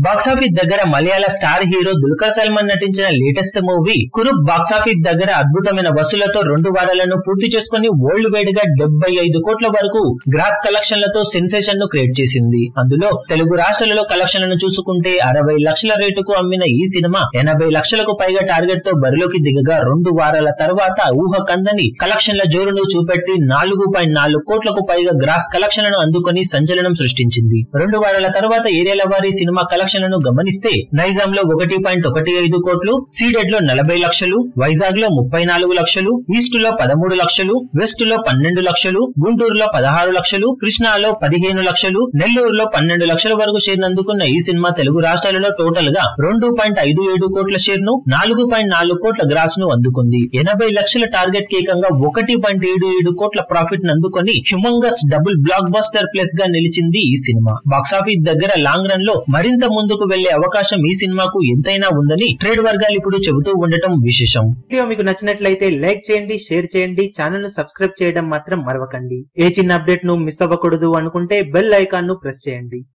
box office దగ్గర Malayalam star hero Dulquer Salmaan నటించిన latest movie Kurup box office దగ్గర అద్భుతమైన వసూలతో రెండు వారాలను పూర్తి చేసుకుని వరల్డ్ వైడ్ గా డెబ్బై ఐదు కోట్ల వరకు గ్రాస్ కలెక్షన్లతో సెన్సేషన్ ను క్రియేట్ చేసింది అందులో తెలుగు రాష్ట్రాలలో కలెక్షన్లను చూసుకుంటే అరవై లక్షల రేటుకు అమ్మిన ఈ సినిమా ఎనభై లక్షలకు పైగా టార్గెట్ తో బరిలోకి దిగగా రెండు వారాల తర్వాత ఊహ కందని కలెక్షన్ల జోరును చూపెట్టి నాలుగు పాయింట్ నాలుగు కోట్లకు పైగా గ్రాస్ కలెక్షన్లను అందుకొని సంచలనం సృష్టించింది రెండు వారాల తర్వాత ఏరియాల వారి సినిమా కలెక్షన్లను గమనిస్తే నైజాం లో ఒకటి పాయింట్ ఒకటి ఐదు కోట్లు సీడెడ్ లో నలభై లక్షలు వైజాగ్ లో ముప్పై నాలుగు లక్షలు ఈస్ట్ లో పదమూడు లక్షలు వెస్ట్ లో పన్నెండు లక్షలు గుంటూరులో పదహారు లక్షలు కృష్ణాలో పదిహేను లక్షలు నెల్లూరులో పన్నెండు లక్షల వరకు షేర్ అందుకున్న ఈ సినిమా తెలుగు రాష్ట్రాలలో టోటల్ గా రెండు పాయింట్ ఐదు ఏడు కోట్ల షేర్ ను నాలుగు పాయింట్ నాలుగు కోట్ల గ్రాస్ ను అందుకుంది ఎనభై లక్షల టార్గెట్ కి ఏకంగా ఒకటి పాయింట్ ఏడు ఏడు కోట్ల ప్రాఫిట్ ను అందుకొని humongous double blockbuster plus గా నిలిచింది ఈ సినిమా బాక్సాఫీస్ దగ్గర లాంగ్ రన్ లో మరింత ముందుకు వెళ్లే అవకాశం ఈ సినిమాకు ఎంతైనా ఉందని ట్రేడ్ వర్గాలు ఇప్పుడు చెబుతూ ఉండటం విశేషం వీడియో మీకు నచ్చినట్లయితే లైక్ చేయండి షేర్ చేయండి ఛానల్ ను సబ్స్క్రైబ్ చేయడం మాత్రం మరవకండి ఏ చిన్న అప్డేట్ ను మిస్ అవ్వకూడదు అనుకుంటే బెల్ ఐకాన్ ను ప్రెస్ చేయండి